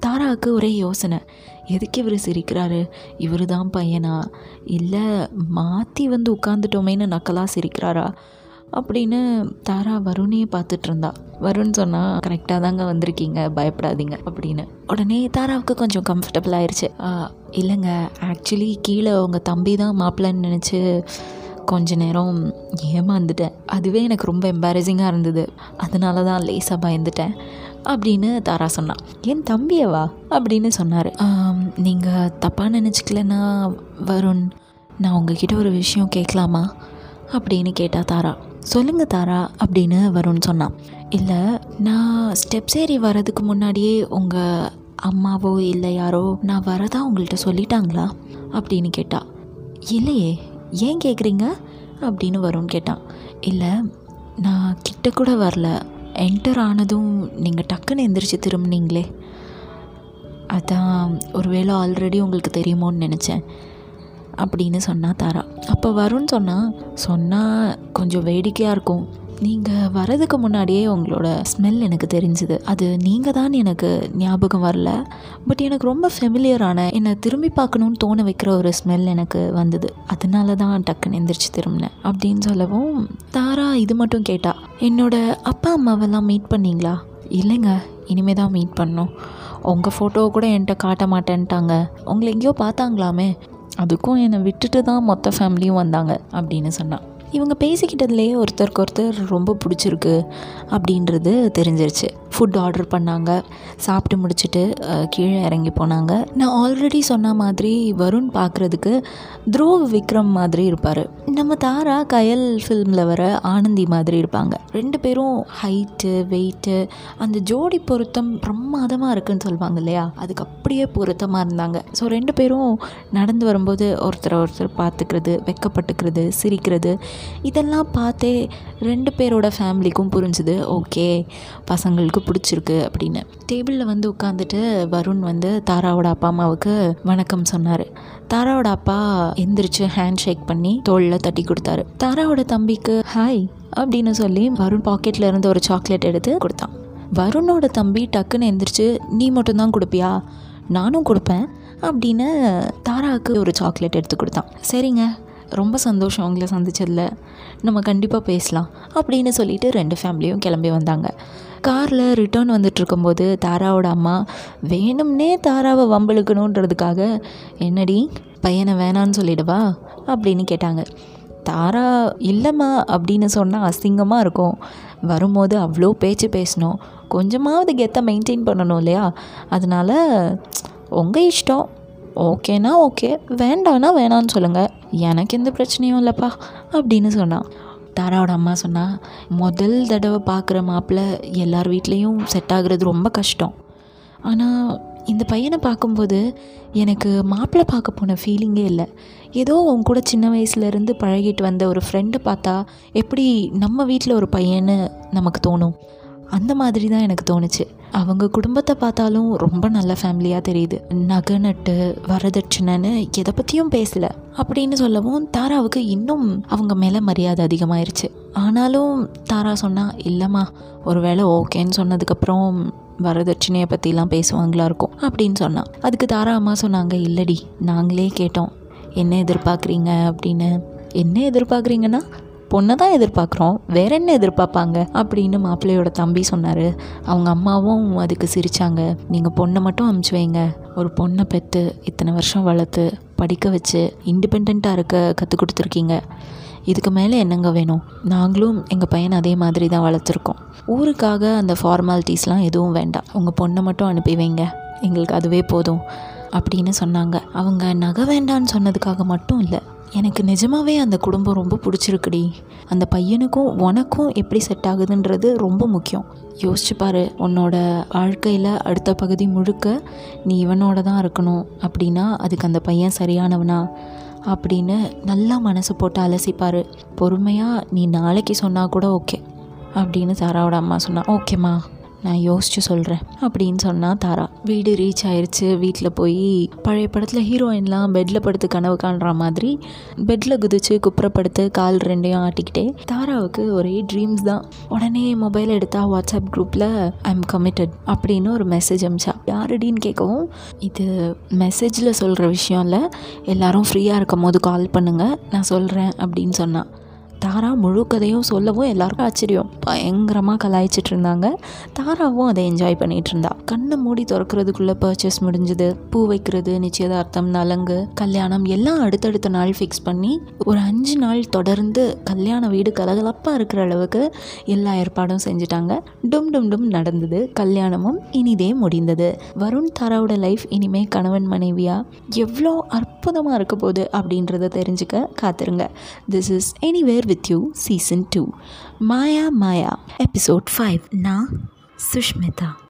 தாராவுக்கு ஒரே யோசனை எதுக்கு இவர் சிரிக்கிறாரு இவர் தான் பையனா இல்லை மாற்றி வந்து உட்காந்துட்டோமேன்னு நக்கலாக சிரிக்கிறாரா அப்படின்னு தாரா வருணையே பார்த்துட்டு இருந்தா வருண் சொன்னால் கரெக்டாக தாங்க வந்திருக்கீங்க பயப்படாதீங்க அப்படின்னு உடனே தாராவுக்கு கொஞ்சம் கம்ஃபர்டபுள் ஆயிடுச்சு "ஆ, இல்லைங்க ஆக்சுவலி கீழே உங்கள் தம்பி தான் மாப்பிள்ளைன்னு நினச்சி கொஞ்ச நேரம் ஏமாந்துட்டேன் அதுவே எனக்கு ரொம்ப எம்பாரசிங்காக இருந்தது அதனால தான் லேசாக பயந்துட்டேன் அப்படின்னு தாரா சொன்னான் என் தம்பியவா அப்படின்னு சொன்னார் நீங்கள் தப்பாக நினச்சிக்கலன்னா வருண் நான் உங்ககிட்ட ஒரு விஷயம் கேட்கலாமா அப்படின்னு கேட்டா தாரா சொல்லுங்க தாரா அப்படின்னு வருண் சொன்னான் இல்லை நான் ஸ்டெப்ஸ் ஏறி வர்றதுக்கு முன்னாடியே உங்கள் அம்மாவோ இல்லை யாரோ நான் வரதா உங்கள்கிட்ட சொல்லிட்டாங்களா அப்படின்னு கேட்டா இல்லையே ஏன் கேட்குறீங்க அப்படின்னு வருண் கேட்டான் இல்லை நான் கிட்ட கூட வரல என்டர் ஆனதும் நீங்கள் டக்குன்னு எந்திரிச்சு திரும்பினீங்களே அதான் ஒருவேளை ஆல்ரெடி உங்களுக்கு தெரியுமோன்னு நினச்சேன் அப்படின்னு சொன்னா தாரா அப்போ வருண் சொன்னால் சொன்னால் கொஞ்சம் வேடிக்கையாக இருக்கும் நீங்கள் வரதுக்கு முன்னாடியே உங்களோட ஸ்மெல் எனக்கு தெரிஞ்சுது அது நீங்கள் தான் எனக்கு ஞாபகம் வரல பட் எனக்கு ரொம்ப ஃபெமிலியரான என்னை திரும்பி பார்க்கணுன்னு தோண வைக்கிற ஒரு ஸ்மெல் எனக்கு வந்தது அதனால தான் டக்குன்னு எந்திரிச்சு திரும்பினேன் அப்படின்னு சொல்லவும் தாரா இது மட்டும் கேட்டா என்னோட அப்பா அம்மாவெல்லாம் மீட் பண்ணீங்களா இல்லைங்க இனிமே தான் மீட் பண்ணோம் உங்கள் ஃபோட்டோவை கூட என்கிட்ட காட்ட மாட்டேன்ட்டாங்க உங்களை எங்கேயோ பார்த்தாங்களாமே அதுக்கும் என்னை விட்டுட்டு தான் மொத்த ஃபேமிலியும் வந்தாங்க அப்படின்னு சொன்னான் இவங்க பேசிக்கிட்டதுலேயே ஒருத்தருக்கு ஒருத்தர் ரொம்ப பிடிச்சிருக்கு அப்படின்றது தெரிஞ்சிருச்சு ஃபுட் ஆர்டர் பண்ணாங்க சாப்பிட்டு முடிச்சுட்டு அஹ், கீழே இறங்கி போனாங்க நான் ஆல்ரெடி சொன்ன மாதிரி வருண் பார்க்குறதுக்கு துருவ் விக்ரம் மாதிரி இருப்பார் நம்ம தாரா கயல் ஃபில்மில் வர ஆனந்தி மாதிரி இருப்பாங்க ரெண்டு பேரும் ஹைட்டு வெயிட்டு அந்த ஜோடி பொருத்தம் பிரமாதமாக இருக்குன்னு சொல்லுவாங்க இல்லையா அதுக்கு அப்படியே பொருத்தமாக இருந்தாங்க ஸோ ரெண்டு பேரும் நடந்து வரும்போது ஒருத்தரை ஒருத்தர் பார்த்துக்கிறது வெக்கப்பட்டுக்கிறது சிரிக்கிறது இதெல்லாம் பார்த்தே ரெண்டு பேரோட ஃபேமிலிக்கும் புரிஞ்சுது ஓகே பசங்களுக்கு பிடிச்சிருக்கு அப்படின்னு டேபிளில் வந்து உட்காந்துட்டு வருண் வந்து தாராவோட அப்பா அம்மாவுக்கு வணக்கம் சொன்னார் தாராவோட அப்பா எந்திரிச்சு ஹேண்ட் ஷேக் பண்ணி தோளில் தட்டி கொடுத்தாரு தாராவோட தம்பிக்கு ஹாய் அப்படின்னு சொல்லி வருண் பாக்கெட்டில் இருந்து ஒரு சாக்லேட் எடுத்து கொடுத்தான் வருணோட தம்பி டக்குன்னு எந்திரிச்சு நீ மட்டும்தான் கொடுப்பியா நானும் கொடுப்பேன் அப்படின்னு தாராவுக்கு ஒரு சாக்லேட் எடுத்து கொடுத்தான் சரிங்க ரொம்ப சந்தோஷம் உங்களை சந்திச்சதில் நம்ம கண்டிப்பாக பேசலாம் அப்படின்னு சொல்லிட்டு ரெண்டு ஃபேமிலியும் கிளம்பி வந்தாங்க காரில் ரிட்டர்ன் வந்துட்டு இருக்கும்போது தாராவோட அம்மா வேணும்னே தாராவை வம்பளுக்கணுன்றதுக்காக என்னடி பையனை வேணான்னு சொல்லிடவா அப்படின்னு கேட்டாங்க தாரா இல்லைம்மா அப்படின்னு சொன்னால் அசிங்கமாக இருக்கும் வரும்போது அவ்வளோ பேச்சு பேசணும் கொஞ்சமாவது கெத்தை மெயின்டைன் பண்ணணும் இல்லையா அதனால் உங்கள் இஷ்டம் ஓகேனா ஓகே வேண்டானா வேணான்னு சொல்லுங்கள் எனக்கு எந்த பிரச்சனையும் இல்லைப்பா அப்படின்னு சொன்னான் தாராவோட அம்மா சொன்னா முதல் தடவை பார்க்குற மாப்பிள்ளை எல்லார் வீட்லேயும் செட் ஆகுறது ரொம்ப கஷ்டம் ஆனால் இந்த பையனை பார்க்கும்போது எனக்கு மாப்பிள்ளை பார்க்க போன ஃபீலிங்கே இல்லை ஏதோ உன் கூட சின்ன வயசுலேருந்து பழகிட்டு வந்த ஒரு ஃப்ரெண்டை பார்த்தா எப்படி நம்ம வீட்டில் ஒரு பையன்னு நமக்கு தோணும் அந்த மாதிரி தான் எனக்கு தோணுச்சு அவங்க குடும்பத்தை பார்த்தாலும் ரொம்ப நல்ல ஃபேமிலியாக தெரியுது நகை நட்டு வரதட்சணைன்னு எதை பற்றியும் பேசலை அப்படின்னு சொல்லவும் தாராவுக்கு இன்னும் அவங்க மேலே மரியாதை அதிகமாயிருச்சு ஆனாலும் தாரா சொன்னா இல்லைம்மா ஒருவேளை ஓகேன்னு சொன்னதுக்கப்புறம் வரதட்சணையை பற்றிலாம் பேசுவாங்களா இருக்கும் அப்படின்னு சொன்னான் அதுக்கு தாரா அம்மா சொன்னாங்க இல்லடி நாங்களே கேட்டோம் என்ன எதிர்பார்க்குறீங்க அப்படின்னு என்ன எதிர்பார்க்குறீங்கன்னா பொண்ணை தான் எதிர்பார்க்குறோம் வேற என்ன எதிர்பார்ப்பாங்க அப்படின்னு மாப்பிள்ளையோட தம்பி சொன்னார் அவங்க அம்மாவும் அதுக்கு சிரித்தாங்க நீங்கள் பொண்ணை மட்டும் அமுச்சு வைங்க ஒரு பொண்ணை பெற்று இத்தனை வருஷம் வளர்த்து படிக்க வச்சு இண்டிபெண்ட்டாக இருக்க கற்றுக் கொடுத்துருக்கீங்க இதுக்கு மேலே என்னங்க வேணும் நாங்களும் எங்கள் பையனை அதே மாதிரி தான் வளர்த்துருக்கோம் ஊருக்காக அந்த ஃபார்மாலிட்டிஸ்லாம் எதுவும் வேண்டாம் உங்கள் பொண்ணை மட்டும் அனுப்பி வைங்க எங்களுக்கு அதுவே போதும் அப்படின்னு சொன்னாங்க அவங்க நகை வேண்டான்னு சொன்னதுக்காக மட்டும் இல்லை எனக்கு நிஜமாவே அந்த குடும்பம் ரொம்ப பிடிச்சிருக்குடி அந்த பையனுக்கும் உனக்கும் எப்படி செட் ஆகுதுன்றது ரொம்ப முக்கியம் யோசிச்சு பாரு உன்னோட வாழ்க்கையில் அடுத்த பகுதி முழுக்க நீ இவனோட தான் இருக்கணும் அப்படின்னா அதுக்கு அந்த பையன் சரியானவனா அப்படின்னு நல்லா மனசு போட்டு அலசிப்பார் பொறுமையாக நீ நாளைக்கு சொன்னால் கூட ஓகே அப்படின்னு சாராவோட அம்மா சொன்னா ஓகேம்மா நான் யோசிச்சு சொல்கிறேன் அப்படின்னு சொன்னா தாரா வீடு ரீச் ஆயிருச்சு வீட்டில் போய் பழைய படத்தில் ஹீரோயின்லாம் பெட்டில் படுத்து கனவு காண்ற மாதிரி பெட்டில் குதிச்சு குப்புறப்படுத்து கால் ரெண்டையும் ஆட்டிக்கிட்டே தாராவுக்கு ஒரே ட்ரீம்ஸ் தான் உடனே மொபைல் எடுத்தா வாட்ஸ்அப் குரூப்பில் ஐ எம் கமிட்டட் அப்படின்னு ஒரு மெசேஜ் அமிச்சா யாருடின்னு கேட்கவும் இது மெசேஜில் சொல்கிற விஷயம் இல்லை எல்லாரும் ஃப்ரீயாக இருக்கும் போது கால் பண்ணுங்கள் நான் சொல்கிறேன் அப்படின்னு சொன்னான் தாரா முழு கதையும் சொல்லவும் எல்லாருக்கும் ஆச்சரியம் பயங்கரமாக கலாய்ச்சிட்டு இருந்தாங்க தாராவும் அதை என்ஜாய் பண்ணிட்டு இருந்தா கண்ணை மூடி திறக்கிறதுக்குள்ளே பர்ச்சேஸ் முடிஞ்சது பூ வைக்கிறது நிச்சயதார்த்தம் நலங்கு கல்யாணம் எல்லாம் அடுத்தடுத்த நாள் ஃபிக்ஸ் பண்ணி ஒரு அஞ்சு நாள் தொடர்ந்து கல்யாண வீடு கலகலப்பாக இருக்கிற அளவுக்கு எல்லா ஏற்பாடும் செஞ்சுட்டாங்க டும் டும் டும் நடந்தது கல்யாணமும் இனிதே முடிந்தது வருண் தாராவோட லைஃப் இனிமே கணவன் மனைவியா எவ்வளோ அற்புதமாக இருக்க போகுது அப்படின்றத தெரிஞ்சுக்க காத்திருங்க this is anywhere with you season two Maya Maya episode five நான் சுஷ்மிதா